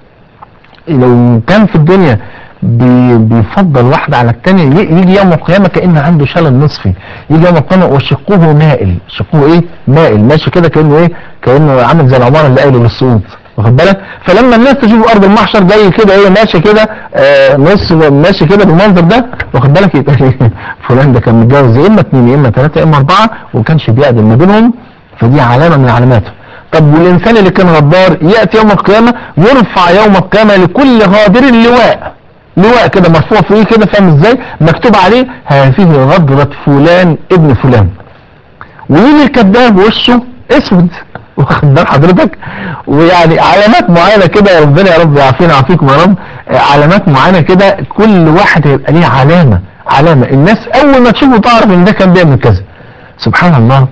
لو كان في الدنيا بي بيفضل واحدة على الثانية يجي يوم القيامة كأن عنده شلل نصفي يجي يوم القيامة وشقه مائل شقه ايه مائل ماشي كده كأنه ايه كأنه عامل زي العمارة اللي قايله للسقوط واخد بالك فلما الناس تشوف ارض المحشر جاي كده ايه ماشي كده آه نص ماشي كده بالمنظر ده واخد بالك يبقى فلان ده كان متجوز يا اما اثنين يا اما ثلاثه يا اما اربعه وما كانش بيعدل ما بينهم فدي علامه من علاماته طب والانسان اللي كان غدار ياتي يوم القيامه يرفع يوم القيامه لكل غادر لواء لواء كده مرفوع فوقيه كده فاهم ازاي مكتوب عليه هذه غدرة فلان ابن فلان ويجي الكذاب وشه اسود واخد بال حضرتك ويعني علامات معينة كده يا ربنا يا رب يعافينا ويعافيكم يا رب علامات معينة كده كل واحد هيبقى ليه علامة علامة الناس اول ما تشوفه تعرف ان ده كان بيعمل كذا سبحان الله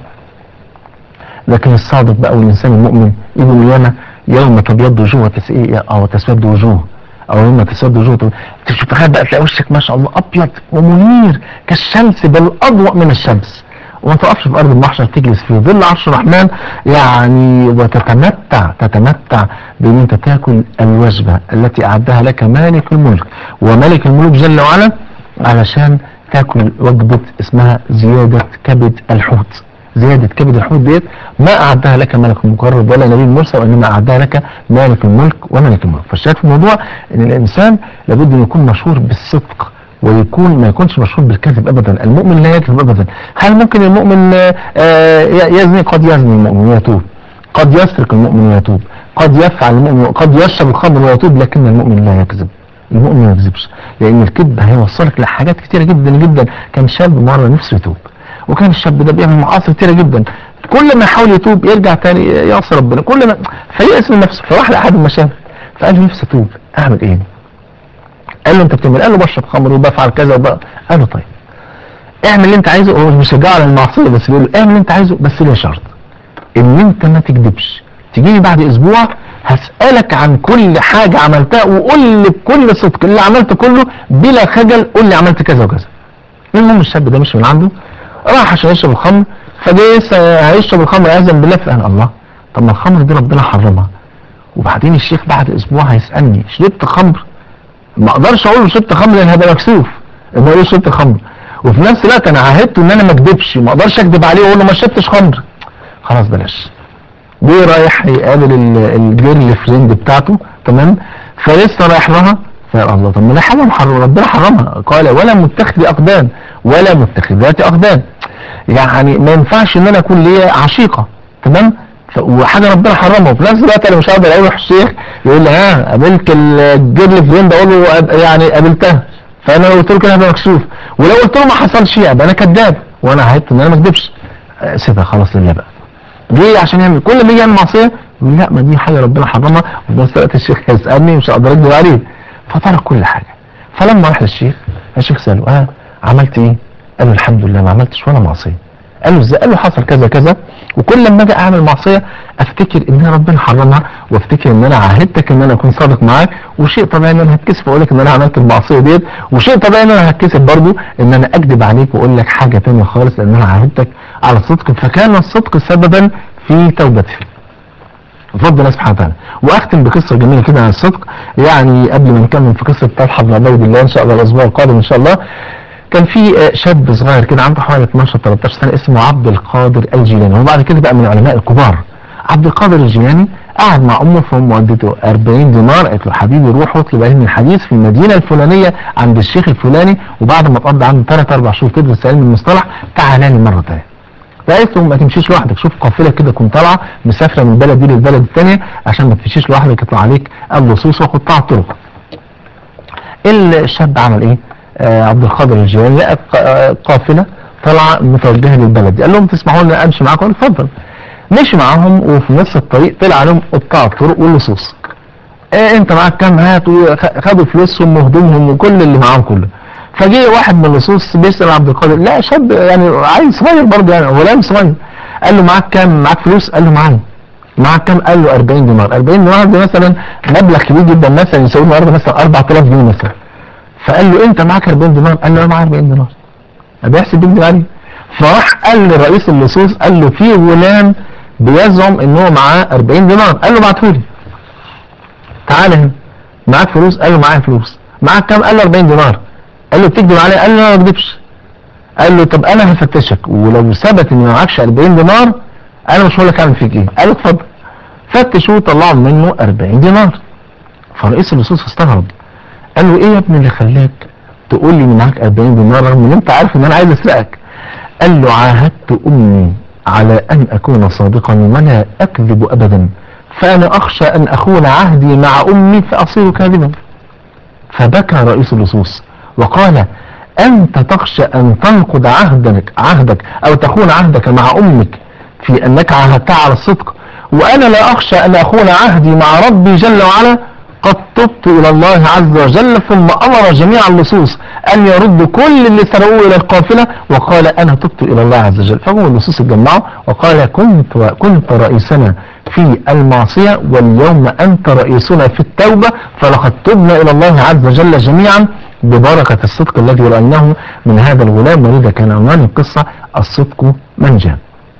لكن الصادق بقى والانسان المؤمن يقول القيامة يوم تبيض وجوه او تسود وجوه او يوم تسود وجوه تخيل بقى تلاقي وشك ما شاء الله ابيض ومنير كالشمس بل اضوء من الشمس وما تقفش في ارض المحشر تجلس في ظل عرش الرحمن يعني وتتمتع تتمتع بان انت تاكل الوجبة التي اعدها لك مالك الملك وملك الملك جل وعلا علشان تاكل وجبة اسمها زيادة كبد الحوت زيادة كبد الحوت ديت ما أعدها لك ملك المقرب ولا نبي المرسل وإنما أعدها لك مالك الملك وملك الملك فالشاهد في الموضوع إن الإنسان لابد أن يكون مشهور بالصدق ويكون ما يكونش مشهور بالكذب ابدا المؤمن لا يكذب ابدا هل ممكن المؤمن آه يزني قد يزني المؤمن ويتوب قد يسرق المؤمن ويتوب قد يفعل المؤمن قد يشرب الخمر ويتوب لكن المؤمن لا يكذب المؤمن ما يكذبش لان الكذب هيوصلك لحاجات كتيره جدا جدا كان شاب مره نفسه يتوب وكان الشاب ده بيعمل معاصي كتيره جدا كل ما يحاول يتوب يرجع تاني يعصي ربنا كل ما فيأس من نفسه فراح لاحد المشايخ فقال له نفسي اتوب اعمل ايه قال له انت بتعمل قال له بشرب خمر وبفعل كذا وبقى قال له طيب اعمل اللي انت عايزه هو مش بيشجعه على المعصيه بس بيقول له اعمل اللي انت عايزه بس ليه شرط ان انت ما تكذبش تجيني بعد اسبوع هسألك عن كل حاجة عملتها وقول لي بكل صدق اللي عملته كله بلا خجل قول لي عملت كذا وكذا المهم الشاب ده مش من عنده راح عشان يشرب الخمر فجاي هيشرب الخمر اذن بالله فقال الله طب ما الخمر دي ربنا حرمها وبعدين الشيخ بعد اسبوع هيسألني شربت خمر ما اقدرش اقول له شربت خمر لان هبقى مكسوف ان اقول له شربت خمر وفي نفس الوقت انا عهدته ان انا ما اكذبش ما اقدرش اكذب عليه واقول له ما شربتش خمر خلاص بلاش جه رايح يقابل الجيرل فريند بتاعته تمام فلسه رايح لها فقال الله طب ما ده حاجه محرم ربنا حرمها قال ولا متخذ اقدام ولا متخذات اقدام يعني ما ينفعش ان انا اكون ليا عشيقه تمام وحاجه ربنا حرمها وفي نفس الوقت انا مش هقدر اروح الشيخ يقول لي ها قابلت الجيرل فريند اقول له يعني قابلتها فانا لو قلت له كده هبقى مكسوف ولو قلت له ما حصلش يبقى انا كذاب وانا عهدت ان انا ما اكذبش آه، سيبها خلاص لله بقى ليه عشان يعمل كل ما يجي يعمل معصيه يقول لا ما دي حاجه ربنا حرمها وفي نفس الوقت الشيخ هيسالني مش هقدر اكذب عليه فترك كل حاجه فلما راح للشيخ الشيخ ساله اه عملت ايه؟ قال له الحمد لله ما عملتش ولا معصيه قال له ازاي؟ قال له حصل كذا كذا وكل لما اجي اعمل معصيه افتكر ان ربنا حرمها وافتكر ان انا عاهدتك ان انا اكون صادق معاك وشيء طبيعي ان انا هتكسف واقول لك ان انا عملت المعصيه ديت وشيء طبيعي ان انا هتكسف برضو ان انا اكذب عليك واقول لك حاجه ثانيه خالص لان انا عاهدتك على الصدق فكان الصدق سببا في توبتي بفضل الله سبحانه وتعالى واختم بقصه جميله كده عن الصدق يعني قبل ما نكمل في قصه طلحه بن عبيد الله ان شاء الله الاسبوع القادم ان شاء الله كان في آه، شاب صغير كده عنده حوالي 12 13 سنه اسمه عبد القادر الجيلاني وبعد كده بقى من العلماء الكبار عبد القادر الجيلاني قعد مع امه فامه ودته 40 دينار قالت له حبيبي روح اطلب علم الحديث في المدينه الفلانيه عند الشيخ الفلاني وبعد ما تقضي عنده 3 4 شهور تدرس علم المصطلح تعالى لي مره ثانيه فقالت له ما تمشيش لوحدك شوف قافله كده تكون طالعه مسافره من البلد دي للبلد الثانيه عشان ما تمشيش لوحدك يطلع عليك اللصوص وقطاع الطرق الشاب عمل ايه آه عبد القادر الجيلاني لقى ق- آه، قافله طالعه متوجهه للبلد دي قال لهم تسمحوا لي امشي معاكم قالوا اتفضل مشي معاهم وفي نفس الطريق طلع عليهم قطاع الطرق واللصوص إيه انت معاك كام هات وخدوا فلوسهم وهدومهم وكل اللي معاهم كله فجه واحد من اللصوص بيسال عبد القادر لا شاب يعني عيل صغير برضه يعني غلام صغير قال له معاك كام معاك فلوس قال له معايا معاك كام قال له 40 دينار 40 دينار دي مثلا مبلغ كبير جدا مثلا يساوي النهارده مثلا 4000 جنيه مثلا فقال له انت معاك 40 دينار قال له انا معايا 40 دينار بيحسب بيكذب عليه فراح قال لرئيس اللصوص قال له في غلام بيزعم ان هو معاه 40 دينار قال له ابعتهولي تعالى هنا معاك فلوس قال له معايا فلوس معاك كام قال له 40 دينار قال له بتكذب عليا قال له لا ما بكذبش قال له طب انا هفتشك ولو ثبت ان ما معكش 40 دينار انا مش هقول لك اعمل فيك ايه قال له اتفضل فتشوه طلعوا منه 40 دينار فرئيس اللصوص استغرب قال له ايه يا ابني اللي خلاك تقول لي ان معاك 40 دينار رغم ان انت عارف ان انا عايز اسرقك قال له عاهدت امي على ان اكون صادقا ولا اكذب ابدا فانا اخشى ان اخون عهدي مع امي فاصير كاذبا فبكى رئيس اللصوص وقال أنت تخشى أن تنقض عهدك عهدك أو تخون عهدك مع أمك في أنك عاهدتها على الصدق وأنا لا أخشى أن أخون عهدي مع ربي جل وعلا قد تبت إلى الله عز وجل ثم أمر جميع اللصوص أن يردوا كل اللي سرقوه إلى القافلة وقال أنا تبت إلى الله عز وجل فهم اللصوص اتجمعوا وقال كنت كنت رئيسنا في المعصية واليوم أنت رئيسنا في التوبة فلقد تبنا إلى الله عز وجل جميعا ببركة الصدق الذي رأيناه من هذا الغلام ولذا كان عنوان القصة الصدق منجا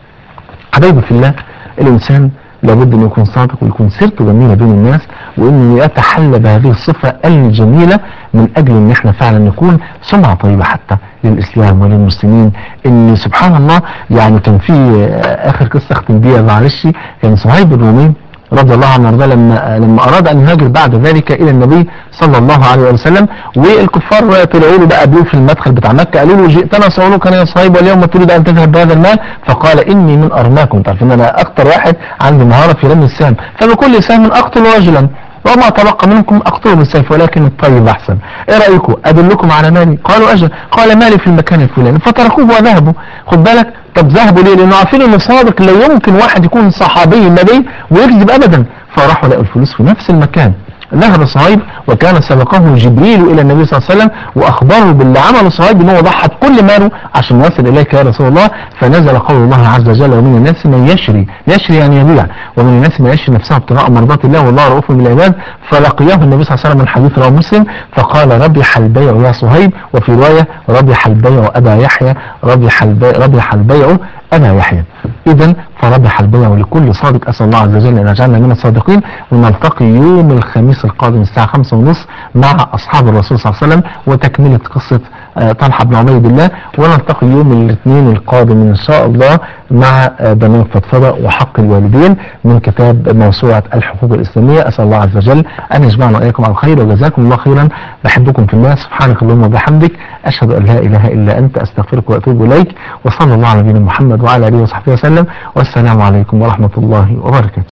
حبايبي في الله الإنسان لابد أن يكون صادق ويكون سيرته جميلة بين الناس وأنه يتحلى بهذه الصفة الجميلة من أجل أن احنا فعلا نكون سمعة طيبة حتى للإسلام وللمسلمين أن سبحان الله يعني كان في آه، آخر قصة أختم بيها معلش كان صهيب الرومي رضي الله عنه وارضاه لما لما اراد ان يهاجر بعد ذلك الى النبي صلى الله عليه وسلم والكفار طلعوا له بقى قابلوه في المدخل بتاع مكه قالوا له جئتنا سألوك يا صهيب واليوم تريد ان تذهب بهذا المال فقال اني من ارماكم انتوا عارفين انا اكثر واحد عندي مهاره في رمي السهم فبكل سهم اقتل رجلا وما تبقى منكم اقتله بالسيف ولكن الطيب احسن ايه رايكم ادلكم على مالي قالوا اجل قال مالي في المكان الفلاني فتركوه وذهبوا خد بالك طب ذهبوا ليه لانه عارفين انه صادق لا يمكن واحد يكون صحابي النبي ويكذب ابدا فراحوا لقوا الفلوس في نفس المكان ذهب صهيب وكان سبقه جبريل الى النبي صلى الله عليه وسلم واخبره باللي عمله صهيب ان هو ضحى بكل ماله عشان يصل اليك يا رسول الله فنزل قول الله عز وجل ومن الناس من يشري يشري يعني يبيع ومن الناس من يشري نفسه ابتغاء مرضات الله والله رؤوف بالعباد فلقيه النبي صلى الله عليه وسلم من حديث رواه مسلم فقال ربح البيع يا صهيب وفي روايه ربح البيع ابا يحيى ربح البيع ربح البيع ابا يحيى اذا فربح البيع لكل صادق اسال الله عز وجل ان يجعلنا من الصادقين ونلتقي يوم الخميس القادم الساعه 5 ونص مع اصحاب الرسول صلى الله عليه وسلم وتكمله قصه آه، طلحه بن عبيد الله ونلتقي يوم الاثنين القادم ان شاء الله مع آه، برنامج فضفضه وحق الوالدين من كتاب موسوعه الحقوق الاسلاميه اسال الله عز وجل ان يجمعنا واياكم على الخير وجزاكم الله خيرا بحبكم في الله سبحانك اللهم وبحمدك اشهد ان لا اله الا انت استغفرك واتوب اليك وصلى الله على نبينا محمد وعلى اله وصحبه وسلم والسلام عليكم ورحمه الله وبركاته